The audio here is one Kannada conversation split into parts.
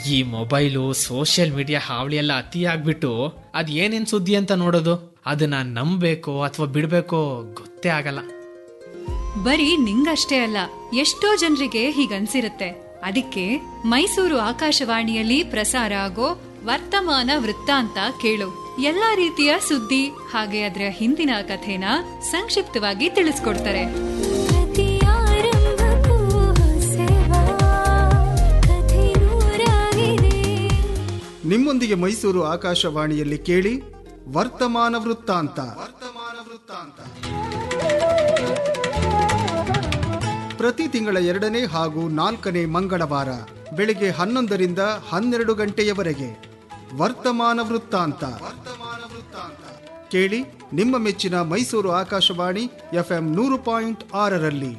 ಈ ಮೊಬೈಲು ಸೋಷಿಯಲ್ ಮೀಡಿಯಾ ಹಾವಳಿ ಎಲ್ಲ ಅತಿ ಆಗ್ಬಿಟ್ಟು ಅದ್ ಏನೇನ್ ಸುದ್ದಿ ಅಂತ ನೋಡೋದು ಅದನ್ನ ನಂಬೇಕೋ ಅಥವಾ ಬಿಡ್ಬೇಕೋ ಗೊತ್ತೇ ಆಗಲ್ಲ ಬರೀ ನಿಂಗಷ್ಟೇ ಅಲ್ಲ ಎಷ್ಟೋ ಜನರಿಗೆ ಹೀಗನ್ಸಿರುತ್ತೆ ಅದಕ್ಕೆ ಮೈಸೂರು ಆಕಾಶವಾಣಿಯಲ್ಲಿ ಪ್ರಸಾರ ಆಗೋ ವರ್ತಮಾನ ವೃತ್ತಾಂತ ಕೇಳು ಎಲ್ಲಾ ರೀತಿಯ ಸುದ್ದಿ ಹಾಗೆ ಅದರ ಹಿಂದಿನ ಕಥೆನ ಸಂಕ್ಷಿಪ್ತವಾಗಿ ತಿಳಿಸ್ಕೊಡ್ತಾರೆ ಪ್ರತಿಯಾರಂಭಕ್ಕೂ ಹೊಸವಾ ಕಥೆ ನೂರಾಗಿದೆ ನಿಮ್ಮೊಂದಿಗೆ ಮೈಸೂರು ಆಕಾಶವಾಣಿಯಲ್ಲಿ ಕೇಳಿ ವರ್ತಮಾನ ವೃತ್ತಾಂತ ವರ್ತಮಾನ ವೃತ್ತಾಂತ ಪ್ರತಿ ತಿಂಗಳ ಎರಡನೇ ಹಾಗೂ ನಾಲ್ಕನೇ ಮಂಗಳವಾರ ಬೆಳಿಗ್ಗೆ ಹನ್ನೊಂದರಿಂದ ಹನ್ನೆರಡು ಗಂಟೆಯವರೆಗೆ ವರ್ತಮಾನ ವೃತ್ತಾಂತ ವರ್ತಮಾನ ವೃತ್ತಾಂತ ಕೇಳಿ ನಿಮ್ಮ ಮೆಚ್ಚಿನ ಮೈಸೂರು ಆಕಾಶವಾಣಿ ಎಫ್ಎಂ ನೂರು ಪಾಯಿಂಟ್ ಆರರಲ್ಲಿ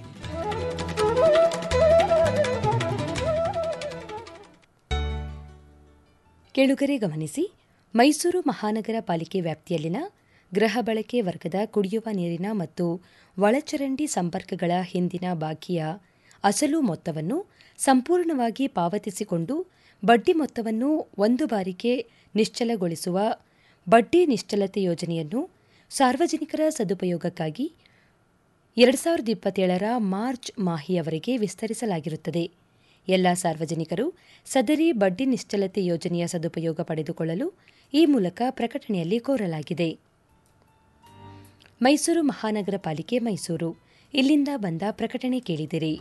ಕೇಳುಗರೆ ಗಮನಿಸಿ ಮೈಸೂರು ಮಹಾನಗರ ಪಾಲಿಕೆ ವ್ಯಾಪ್ತಿಯಲ್ಲಿನ ಗೃಹ ಬಳಕೆ ವರ್ಗದ ಕುಡಿಯುವ ನೀರಿನ ಮತ್ತು ಒಳಚರಂಡಿ ಸಂಪರ್ಕಗಳ ಹಿಂದಿನ ಬಾಕಿಯ ಅಸಲು ಮೊತ್ತವನ್ನು ಸಂಪೂರ್ಣವಾಗಿ ಪಾವತಿಸಿಕೊಂಡು ಬಡ್ಡಿ ಮೊತ್ತವನ್ನು ಒಂದು ಬಾರಿಗೆ ನಿಶ್ಚಲಗೊಳಿಸುವ ಬಡ್ಡಿ ನಿಶ್ಚಲತೆ ಯೋಜನೆಯನ್ನು ಸಾರ್ವಜನಿಕರ ಸದುಪಯೋಗಕ್ಕಾಗಿ ಎರಡು ಸಾವಿರದ ಇಪ್ಪತ್ತೇಳರ ಮಾರ್ಚ್ ಮಾಹಿಯವರೆಗೆ ವಿಸ್ತರಿಸಲಾಗಿರುತ್ತದೆ ಎಲ್ಲ ಸಾರ್ವಜನಿಕರು ಸದರಿ ಬಡ್ಡಿ ನಿಶ್ಚಲತೆ ಯೋಜನೆಯ ಸದುಪಯೋಗ ಪಡೆದುಕೊಳ್ಳಲು ಈ ಮೂಲಕ ಪ್ರಕಟಣೆಯಲ್ಲಿ ಕೋರಲಾಗಿದೆ ಮೈಸೂರು ಮಹಾನಗರ ಪಾಲಿಕೆ ಮೈಸೂರು ಇಲ್ಲಿಂದ ಬಂದ ಪ್ರಕಟಣೆ ಕೇಳಿದಿರಿ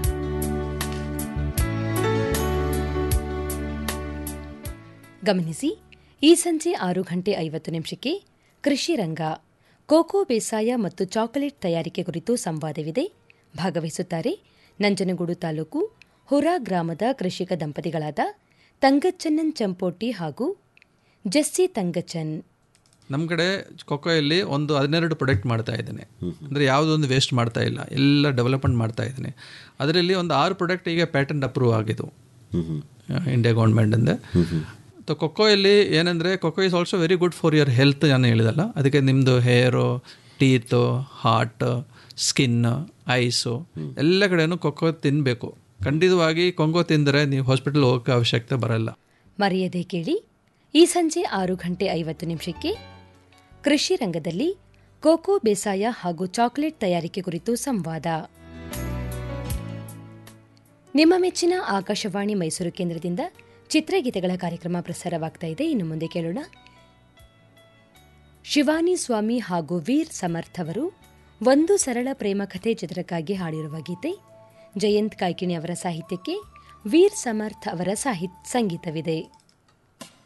ಗಮನಿಸಿ ಈ ಸಂಜೆ ಆರು ಗಂಟೆ ಐವತ್ತು ನಿಮಿಷಕ್ಕೆ ಕೃಷಿ ರಂಗ ಕೋಕೋ ಬೇಸಾಯ ಮತ್ತು ಚಾಕೊಲೇಟ್ ತಯಾರಿಕೆ ಕುರಿತು ಸಂವಾದವಿದೆ ಭಾಗವಹಿಸುತ್ತಾರೆ ನಂಜನಗೂಡು ತಾಲೂಕು ಹುರಾ ಗ್ರಾಮದ ಕೃಷಿಕ ದಂಪತಿಗಳಾದ ತಂಗಚ್ಚನ್ನನ್ ಚಂಪೋಟಿ ಹಾಗೂ ಜೆಸ್ಸಿ ತಂಗಚನ್ ನಮ್ಮ ಕಡೆ ಕೊಕೊಯಲ್ಲಿ ಒಂದು ಹದಿನೆರಡು ಪ್ರಾಡಕ್ಟ್ ಮಾಡ್ತಾ ಇದ್ದೇನೆ ಅಂದರೆ ಯಾವುದೊಂದು ವೇಸ್ಟ್ ಮಾಡ್ತಾ ಇಲ್ಲ ಎಲ್ಲ ಡೆವಲಪ್ಮೆಂಟ್ ಮಾಡ್ತಾ ಇದ್ದೀನಿ ಅದರಲ್ಲಿ ಒಂದು ಆರು ಪ್ರಾಡಕ್ಟ್ ಈಗ ಪ್ಯಾಟರ್ನ್ ಅಪ್ರೂವ್ ಆಗಿದ್ದು ಇಂಡಿಯಾ ಗೌರ್ಮೆಂಟಿಂದ ಸೊ ಕೊಕ್ಕೋಯಲ್ಲಿ ಏನಂದರೆ cocoa is also very good for your health ನಾನು ಹೇಳಿದಲ್ಲ ಅದಕ್ಕೆ ನಿಮ್ಮದು hair teeth heart skin eyes ಎಲ್ಲ ಕಡೆನೂ ಕೊಕ್ಕೋ ತಿನ್ನಬೇಕು ಖಂಡಿತವಾಗಿ ಕೊಂಗೋ ತಿಂದರೆ ನೀವು ಹಾಸ್ಪಿಟಲ್ ಹೋಗೋಕ್ಕೆ ಅವಶ್ಯಕತೆ ಬರಲ್ಲ ಮರೆಯದೆ ಕೇಳಿ ಈ ಸಂಜೆ ಆರು ಗಂಟೆ ಐವತ್ತು ನಿಮಿಷಕ್ಕೆ ಕೃಷಿ ರಂಗದಲ್ಲಿ ಕೋಕೋ ಬೇಸಾಯ ಹಾಗೂ ಚಾಕೊಲೇಟ್ ತಯಾರಿಕೆ ಕುರಿತು ಸಂವಾದ ನಿಮ್ಮ ಮೆಚ್ಚಿನ ಆಕಾಶವಾಣಿ ಮೈಸೂರು ಕೇಂದ್ರದಿಂದ ಚಿತ್ರಗೀತೆಗಳ ಕಾರ್ಯಕ್ರಮ ಪ್ರಸಾರವಾಗ್ತಾ ಇದೆ ಇನ್ನು ಮುಂದೆ ಕೇಳೋಣ ಶಿವಾನಿ ಸ್ವಾಮಿ ಹಾಗೂ ವೀರ್ ಸಮರ್ಥ್ ಅವರು ಒಂದು ಸರಳ ಪ್ರೇಮ ಕಥೆ ಚಿತ್ರಕ್ಕಾಗಿ ಹಾಡಿರುವ ಗೀತೆ ಜಯಂತ್ ಕಾಯ್ಕಿಣಿ ಅವರ ಸಾಹಿತ್ಯಕ್ಕೆ ವೀರ್ ಸಮರ್ಥ್ ಅವರ ಸಾಹಿತ್ ಸಂಗೀತವಿದೆ